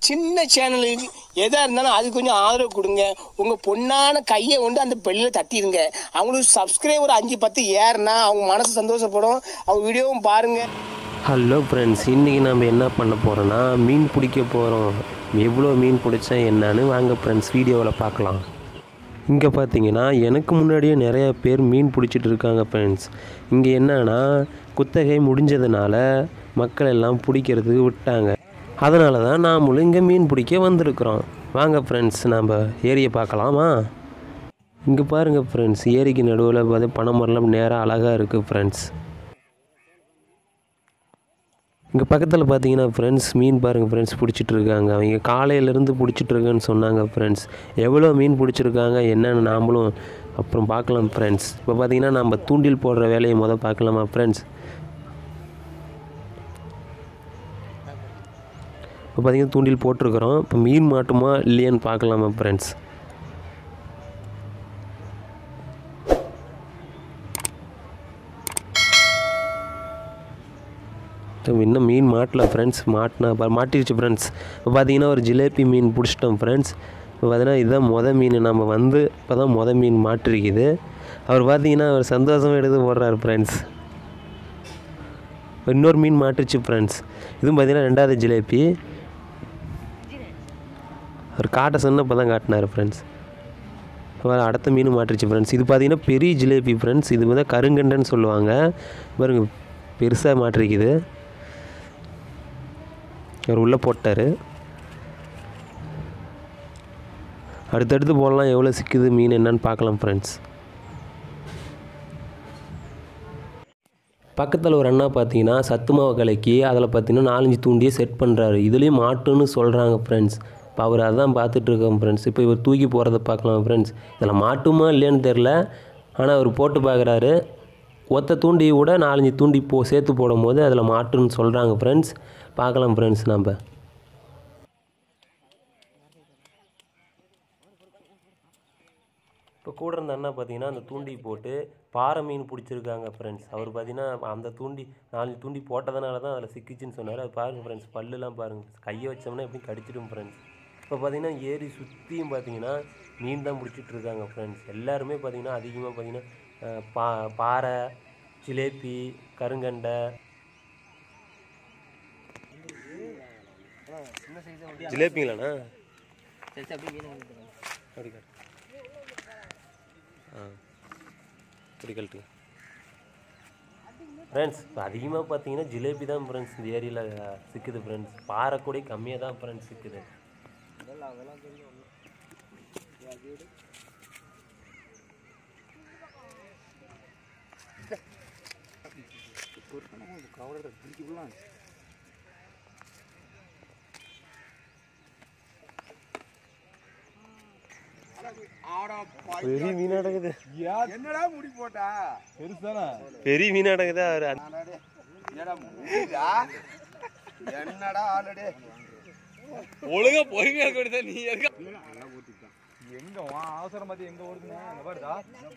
சின்ன சேனலுக்கு எதாக இருந்தாலும் அது கொஞ்சம் ஆதரவு கொடுங்க உங்கள் பொண்ணான கையை கொண்டு அந்த பெல்லில் தட்டிடுங்க அவங்களுக்கு சப்ஸ்கிரைபர் அஞ்சு பத்து ஏறுனா அவங்க மனசு சந்தோஷப்படும் அவங்க வீடியோவும் பாருங்கள் ஹலோ ஃப்ரெண்ட்ஸ் இன்றைக்கி நம்ம என்ன பண்ண போகிறோன்னா மீன் பிடிக்க போகிறோம் எவ்வளோ மீன் பிடிச்சா என்னன்னு வாங்க ஃப்ரெண்ட்ஸ் வீடியோவில் பார்க்கலாம் இங்கே பார்த்தீங்கன்னா எனக்கு முன்னாடியே நிறைய பேர் மீன் பிடிச்சிட்டு இருக்காங்க ஃப்ரெண்ட்ஸ் இங்கே என்னன்னா குத்தகை முடிஞ்சதுனால மக்கள் எல்லாம் பிடிக்கிறதுக்கு விட்டாங்க அதனால தான் நாமளும் இங்கே மீன் பிடிக்க வந்திருக்கிறோம் வாங்க ஃப்ரெண்ட்ஸ் நம்ம ஏரியை பார்க்கலாமா இங்கே பாருங்கள் ஃப்ரெண்ட்ஸ் ஏரிக்கு நடுவில் பார்த்து பனைமரம்லாம் நேராக அழகாக இருக்குது ஃப்ரெண்ட்ஸ் இங்கே பக்கத்தில் பார்த்தீங்கன்னா ஃப்ரெண்ட்ஸ் மீன் பாருங்கள் ஃப்ரெண்ட்ஸ் பிடிச்சிட்டு இருக்காங்க அவங்க காலையிலேருந்து பிடிச்சிட்டு இருக்கேன்னு சொன்னாங்க ஃப்ரெண்ட்ஸ் எவ்வளோ மீன் பிடிச்சிருக்காங்க என்னென்னு நாமளும் அப்புறம் பார்க்கலாம் ஃப்ரெண்ட்ஸ் இப்போ பார்த்தீங்கன்னா நம்ம தூண்டில் போடுற வேலையை முதல் பார்க்கலாமா ஃப்ரெண்ட்ஸ் இப்போ பார்த்தீங்கன்னா தூண்டில் போட்டிருக்கிறோம் இப்போ மீன் மாட்டுமா இல்லையான்னு பார்க்கலாமா ஃப்ரெண்ட்ஸ் இன்னும் மீன் மாட்டல ஃப்ரெண்ட்ஸ் மாட்டினா பா- மாட்டிருச்சு ஃப்ரெண்ட்ஸ் இப்போ பார்த்தீங்கன்னா ஒரு ஜிலேபி மீன் பிடிச்சிட்டோம் ஃப்ரெண்ட்ஸ் இப்போ பார்த்தீங்கன்னா இதுதான் மொத மீன் நம்ம வந்து இப்போ தான் மொத மீன் மாட்டிருக்குது அவர் பார்த்தீங்கன்னா அவர் சந்தோஷமாக எடுத்து போடுறாரு ஃப்ரெண்ட்ஸ் இன்னொரு மீன் மாட்டுருச்சு ஃப்ரெண்ட்ஸ் இதுவும் பார்த்தீங்கன்னா ரெண்டாவது ஜிலேபி அவர் காட்ட சொன்ன இப்போ தான் காட்டினார் ஃப்ரெண்ட்ஸ் அப்புறம் அடுத்த மீன் மாட்டுருச்சு ஃப்ரெண்ட்ஸ் இது பார்த்தீங்கன்னா பெரிய ஜிலேபி ஃப்ரெண்ட்ஸ் இது வந்து கருங்கண்டன்னு சொல்லுவாங்க பாருங்க பெருசாக மாட்டிருக்குது அவர் உள்ளே போட்டார் அடுத்தடுத்து போடலாம் எவ்வளோ சிக்குது மீன் என்னன்னு பார்க்கலாம் ஃப்ரெண்ட்ஸ் பக்கத்தில் ஒரு அண்ணா பார்த்தீங்கன்னா சத்து மாவு கலக்கி அதில் பார்த்தீங்கன்னா நாலஞ்சு தூண்டியை செட் பண்ணுறாரு இதுலேயும் மாட்டுன்னு சொல்கிறாங்க ஃப்ரெண்ட்ஸ் இப்போ அவர் அதான் பார்த்துட்டு இருக்கோம் ஃப்ரெண்ட்ஸ் இப்போ இவர் தூக்கி போகிறத பார்க்கலாம் ஃப்ரெண்ட்ஸ் இதில் மாட்டுமா இல்லையான்னு தெரில ஆனால் அவர் போட்டு பார்க்குறாரு ஒத்த தூண்டி கூட நாலஞ்சு தூண்டி போ சேர்த்து போடும்போது அதில் மாட்டுன்னு சொல்கிறாங்க ஃப்ரெண்ட்ஸ் பார்க்கலாம் ஃப்ரெண்ட்ஸ் நம்ம இப்போ கூட இருந்த அண்ணா பார்த்தீங்கன்னா அந்த தூண்டி போட்டு பாறை மீன் பிடிச்சிருக்காங்க ஃப்ரெண்ட்ஸ் அவர் பார்த்தீங்கன்னா அந்த தூண்டி நாலஞ்சு தூண்டி போட்டதுனால தான் அதில் சிக்கிச்சுன்னு சொன்னார் அது பாருங்கள் ஃப்ரெண்ட்ஸ் பல்லுலாம் பாருங்கள் கையை வச்சோம்னா எப்படி கடிச்சிடும் ஃப்ரெண்ட்ஸ் இப்போ பார்த்தீங்கன்னா ஏரி சுற்றியும் பார்த்தீங்கன்னா மீன் தான் பிடிச்சிட்டு இருக்காங்க ஃப்ரெண்ட்ஸ் எல்லாருமே பார்த்தீங்கன்னா அதிகமாக பார்த்தீங்கன்னா அஹ், பா பாறை ஜிலேபி கருங்கண்டை ஜிலேபிங்களாண்ணா அப்படி காட்டு ஆ இப்படி கழட்டு ஃப்ரெண்ட்ஸ் இப்போ அதிகமாக பார்த்தீங்கன்னா ஜிலேபி தான் ஃப்ரெண்ட்ஸ் இந்த ஏரியாவில் சிக்குது ஃப்ரெண்ட்ஸ் பாறை கூட கம்மியாக தான் ஃப்ரெண்ட்ஸ் சிக்குது பெரிய மீன் அடங்குது என்னடா முடி போட்டா பெருசானா பெரிய மீன் அடங்குது அவர் என்னடா முடிடா என்னடா ஆல்ரெடி ஒழுங்கா பொறுமையா கொடுத்த நீ எதுக்கு எங்க வா அவசரம் பார்த்து எங்க ஓடுதுங்க அங்க பாருடா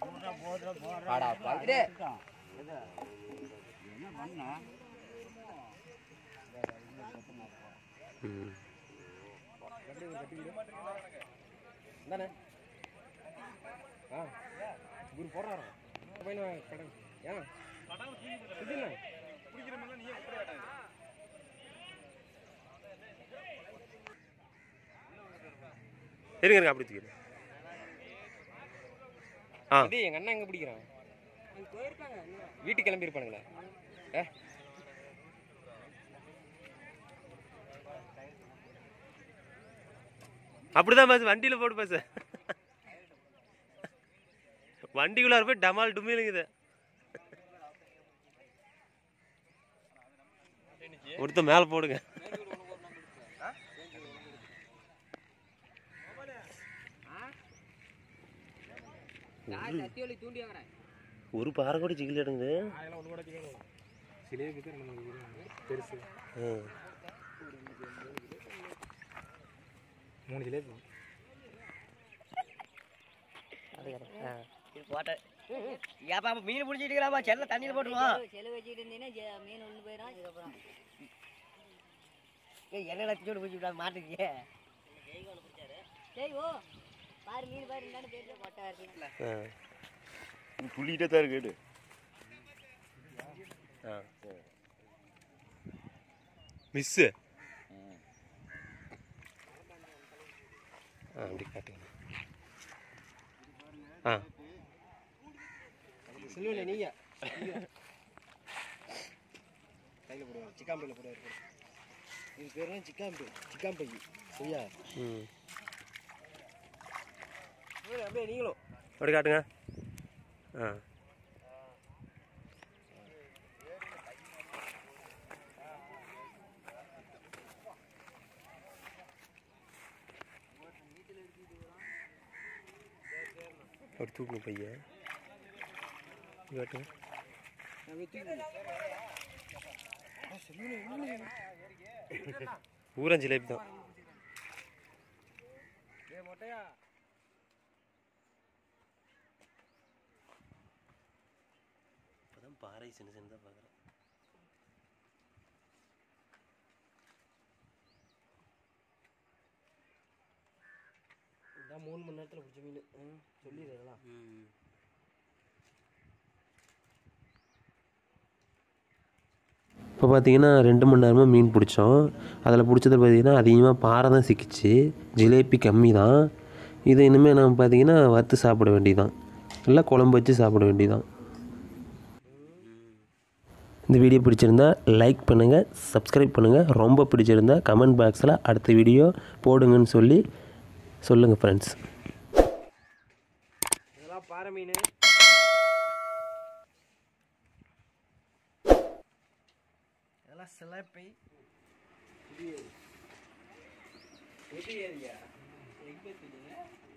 இருங்க இருங்க அப்படி தூக்கிடு ஆ இது எங்க அண்ணன் எங்க பிடிக்கிறான் வீட்டுக்கு கிளம்பி இருப்பானுங்களே அப்படிதான் பாஸ் வண்டியில் போட்டு பாஸ் வண்டிக்குள்ளார போய் டமால் டுமிலுங்குது ஒருத்த மேலே போடுங்க ஒரு பாறை கூட சிக்கல் எடுங்குது பெருசு ஆ. மூணு ஜிலேபி போட்டேன் ஏப்பா அப்ப மீன் பிடிச்சிட்டு இருக்கிறாப்பா செல்ல தண்ணியில் போட்டுருவோம் செலவு வச்சுட்டு இருந்தீங்கன்னா ஜெ- மீன் ஒன்று போயிடும் அதுக்கப்புறம் ஏய் என்ன லட்சோடு பிடிச்சி விடாம மாட்டுக்கு சரி ஓ பாரு மீன் பாரு என்னன்னு தெரியல போட்டா இருக்குல்ல ஆ துள்ளிக்கிட்டே தான் இருக்கு ஆ மிஸ்ஸு ஆ அப்படி காட்டுங்க ஆ செல்வல நீங்க கையில் போடுவார் சிக்கான் பையில் போடுவார் இது பேர் தான் சிக்கான் பை சிக்கான் பை சரியா ம் அப்படியே நீங்களும் அப்படி காட்டுங்க ஆ அப்படி தூக்கணும் பையன் காட்டுங்க பூரா ஜிலேபி தான் இப்போதான் பாறை சின்ன சின்னதாக பார்க்குறேன் இதான் மூணு மணி நேரத்தில் பிடிச்ச மீன் சொல்லிடுறலாம் இப்போ பார்த்தீங்கன்னா ரெண்டு மணி நேரமாக மீன் பிடிச்சோம் அதில் பிடிச்சது பார்த்தீங்கன்னா அதிகமாக பாறை தான் சிக்கிச்சு ஜிலேபி கம்மி தான் இது இனிமேல் நம்ம பார்த்தீங்கன்னா வறுத்து சாப்பிட வேண்டியதான் இல்லை குழம்பு வச்சு சாப்பிட வேண்டியதான் இந்த வீடியோ பிடிச்சிருந்தா லைக் பண்ணுங்கள் சப்ஸ்கிரைப் பண்ணுங்கள் ரொம்ப பிடிச்சிருந்தா கமெண்ட் பாக்ஸில் அடுத்த வீடியோ போடுங்கன்னு சொல்லி சொல்லுங்கள் ஃப்ரெண்ட்ஸ் இதெல்லாம் பாறை மீன் இதெல்லாம் சிலப்பை புதிய புதிய எங்க தெரியுங்க